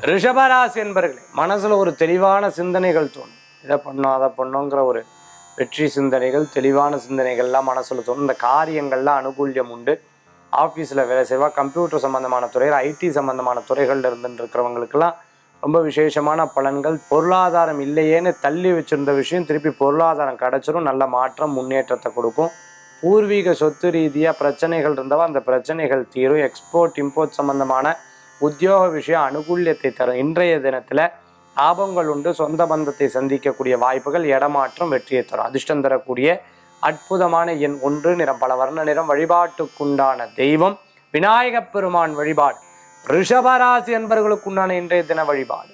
ரிஷபராசி என்பர்களே மனசுல ஒரு தெளிவான சிந்தனைகள் தோணும் இதை பண்ணோம் அதை பண்ணோங்கிற ஒரு வெற்றி சிந்தனைகள் தெளிவான சிந்தனைகள்லாம் மனசுல தோணும் இந்த காரியங்கள்லாம் அனுகூல்யம் உண்டு ஆஃபீஸில் வேலை செய்வா கம்ப்யூட்டர் சம்பந்தமான துறைகள் ஐடி சம்பந்தமான துறைகள்ல இருந்துட்டு இருக்கிறவங்களுக்கெல்லாம் ரொம்ப விசேஷமான பலன்கள் பொருளாதாரம் இல்லையேன்னு தள்ளி வச்சிருந்த விஷயம் திருப்பி பொருளாதாரம் கிடைச்சிரும் நல்ல மாற்றம் முன்னேற்றத்தை கொடுக்கும் பூர்வீக சொத்து ரீதியாக பிரச்சனைகள் இருந்தவா அந்த பிரச்சனைகள் தீரும் எக்ஸ்போர்ட் இம்போர்ட் சம்பந்தமான உத்தியோக விஷயம் அனுகூல்யத்தை தரும் இன்றைய தினத்தில் லாபங்கள் உண்டு சொந்த பந்தத்தை சந்திக்கக்கூடிய வாய்ப்புகள் இடமாற்றம் வெற்றியை தரும் அதிர்ஷ்டம் தரக்கூடிய அற்புதமான எண் ஒன்று நிறம் பல வர்ண நிறம் வழிபாட்டுக்குண்டான தெய்வம் விநாயகப் பெருமான் வழிபாடு ரிஷபராசி என்பவர்களுக்குண்டான இன்றைய தின வழிபாடு